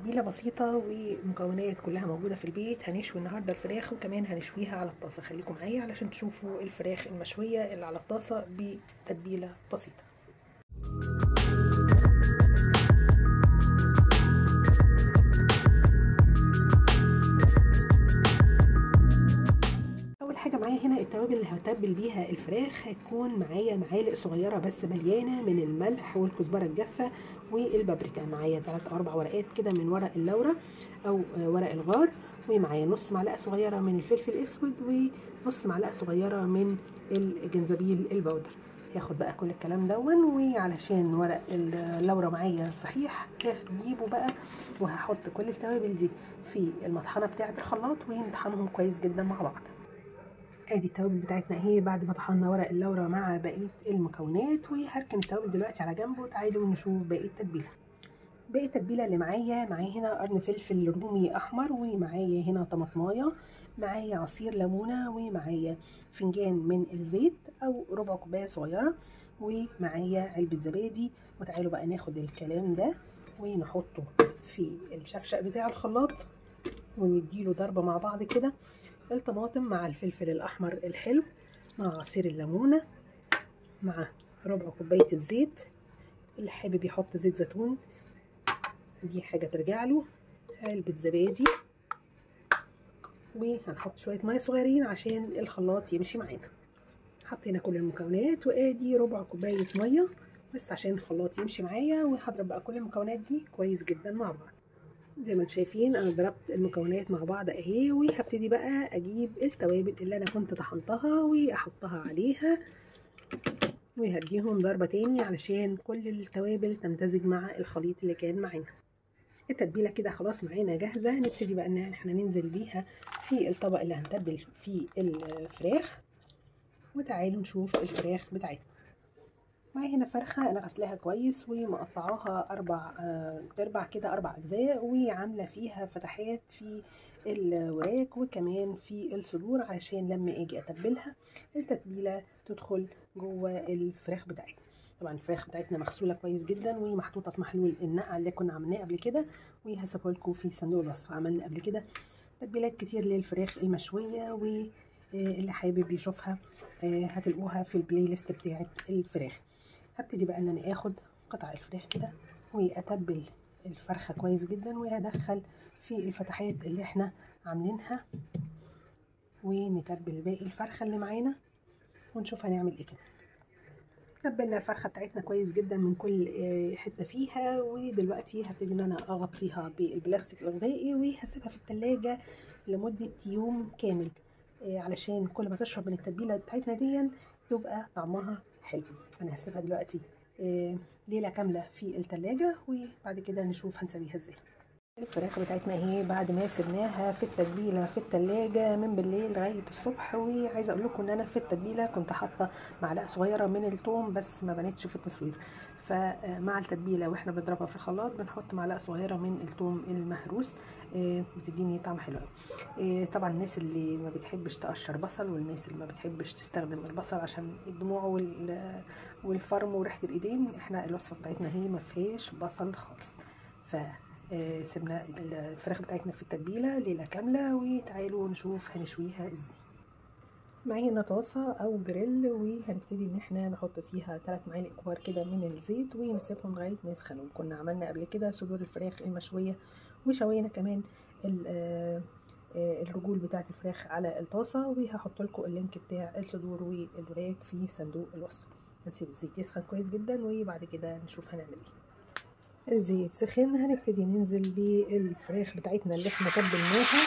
تتبيلة بسيطة ومكونات كلها موجودة في البيت هنشوي النهاردة الفراخ وكمان هنشويها على الطاسة خليكم معايا علشان تشوفوا الفراخ المشوية اللي على الطاسة بتتبيلة بسيطة اول حاجه معايا هنا التوابل اللي هتبل بيها الفراخ هتكون معايا معالق صغيره بس مليانه من الملح والكزبره الجافه والبابريكا معايا 3 او 4 ورقات كده من ورق اللورة او ورق الغار ومعايا نص معلقه صغيره من الفلفل الاسود ونص معلقه صغيره من الجنزبيل البودر هاخد بقى كل الكلام دون وعلشان ورق اللورة معايا صحيح هجيبه بقى وهحط كل التوابل دي في المطحنه بتاعه الخلاط ونطحنهم كويس جدا مع بعض ادي التوابل بتاعتنا اهي بعد ما طحنا ورق اللورة مع بقيه المكونات وهركن التوابل دلوقتي على جنب وتعالوا نشوف باقي التتبيله باقي التتبيله اللي معايا معايا هنا قرن فلفل رومي احمر ومعايا هنا طماطمايه معايا عصير ليمونه ومعايا فنجان من الزيت او ربع كوبايه صغيره ومعايا علبه زبادي وتعالوا بقى ناخد الكلام ده ونحطه في الشفشق بتاع الخلاط ونديله ضربه مع بعض كده الطماطم مع الفلفل الاحمر الحلو مع عصير الليمونه مع ربع كوبايه الزيت اللي حابب يحط زيت زيتون دي حاجه ترجع له علبه زبادي وهنحط شويه ميه صغيرين عشان الخلاط يمشي معانا حطينا كل المكونات وادي ربع كوبايه ميه بس عشان الخلاط يمشي معايا وهضرب بقى كل المكونات دي كويس جدا مع بعض زي ما انتم شايفين انا ضربت المكونات مع بعض اهي وهبتدي بقى اجيب التوابل اللي انا كنت طحنتها واحطها عليها وهديهم ضربه تاني علشان كل التوابل تمتزج مع الخليط اللي كان معانا التتبيله كده خلاص معانا جاهزه نبتدي بقى ان احنا ننزل بيها في الطبق اللي هنتبل فيه الفراخ وتعالوا نشوف الفراخ بتاعتنا معايا هنا فرخة أنا غسلاها كويس ومقطعاها أربع تربع كده أربع أجزاء وعاملة فيها فتحات في الوراك وكمان في الصدور علشان لما أجي أتبلها التتبيلة تدخل جوه الفراخ بتاعتنا طبعا الفراخ بتاعتنا مغسولة كويس جدا ومحطوطة في محلول النقع اللي كنا عملناه قبل كده وهسيبه لكم في صندوق الوصف عملنا قبل كده تتبيلات كتير للفراخ المشوية واللي حابب يشوفها هتلقوها في البلاي ليست بتاعت الفراخ هبتدي بقى ان انا اخد قطع الفراخ كده واتبل الفرخه كويس جدا وهدخل في الفتحات اللي احنا عاملينها ونتبل باقي الفرخه اللي معانا ونشوف هنعمل ايه كده تبلنا الفرخه بتاعتنا كويس جدا من كل حته فيها ودلوقتي هبتدي ان انا اغطيها بالبلاستيك الغذائي وهسيبها في التلاجة لمده يوم كامل علشان كل ما تشرب من التتبيله بتاعتنا دي تبقى طعمها حلو انا هسيبها دلوقتي ليله كامله في التلاجة وبعد كده نشوف هنسويها ازاي الفراخ بتاعتنا اهي بعد ما سيبناها في التتبيله في التلاجة من بالليل لغايه الصبح وعايزه اقول لكم ان انا في التتبيله كنت حاطه معلقه صغيره من الثوم بس ما بانتش في التصوير فمع التتبيله واحنا بنضربها في الخلاط بنحط معلقه صغيره من الثوم المهروس بتديني طعم حلو طبعا الناس اللي ما بتحبش تقشر بصل والناس اللي ما بتحبش تستخدم البصل عشان الدموع والفرم وريحه الايدين احنا الوصفه بتاعتنا هي ما فيهاش بصل خالص ف سيبنا الفراخ بتاعتنا في التتبيله ليله كامله وتعالوا نشوف هنشويها ازاي معانا طاسة أو جريل وهنبتدي إن احنا نحط فيها ثلاث معالق كبار كده من الزيت ونسيبهم لغاية ما يسخنوا كنا عملنا قبل كده صدور الفراخ المشوية وشوينا كمان الرجول بتاعة الفراخ على الطاسة وهحط لكم اللينك بتاع الصدور والوراك في صندوق الوصف هنسيب الزيت يسخن كويس جدا وبعد كده نشوف هنعمل ايه الزيت سخن هنبتدي ننزل بالفراخ بتاعتنا اللي احنا تبلناها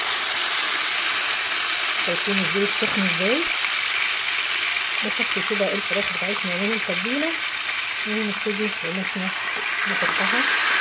شايفين الزيت سخن ازاي نحط كده الفراخ بتاعتنا من التتبيله ونبتدي ان احنا نحطها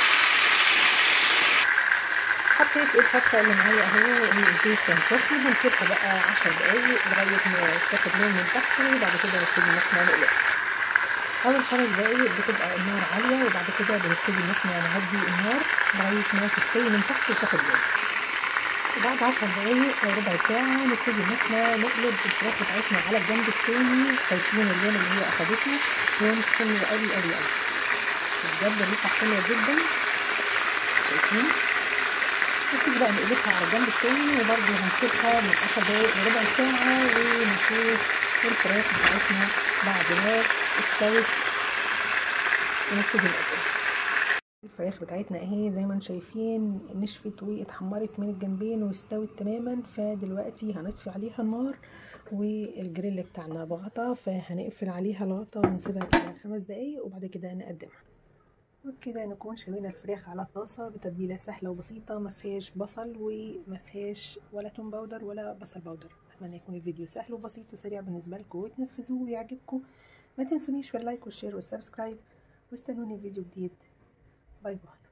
حطيت الفتحة اللي معايا اهو الزيت كان سخن هنسيبها بقى عشر دقايق لغاية ما تاخد لون من تحت وبعد كده نبتدي ان احنا نقلبها أول خمس دقايق بتبقى النار عالية وبعد كده بنبتدي ان احنا نهدي النار لغاية ما تستوي من تحت وتاخد لون وبعد عشر دقايق أو ربع ساعة نبتدي إن احنا نقلب الفراخ بتاعتنا على الجنب التاني شايفين اللون اللي هي أخدته لون حلو أوي أوي أوي بجد ريحة حلوة جدا شايفين نبتدي بقى نقلبها على الجنب التاني وبرده هنسيبها من عشر دقايق لربع ساعة ونشوف الفراخ بتاعتنا بعد ما استوت ونبتدي نقلبها الفراخ بتاعتنا اهي زي ما انتم شايفين نشفت واتحمرت من الجنبين واستوت تماما فدلوقتي هنطفي عليها النار والجريل بتاعنا بغطا فهنقفل عليها الغطا ونسيبها كده خمس دقايق وبعد كده نقدمها وبكده نكون شوينا الفراخ على طاسه بتتبيله سهله وبسيطه ما فيهاش بصل وما فيهاش ولا توم باودر ولا بصل باودر اتمنى يكون الفيديو سهل وبسيط وسريع بالنسبه لكم وتنفذوه ويعجبكم ما تنسونيش في اللايك والشير والسبسكرايب واستنوني في فيديو جديد باي باي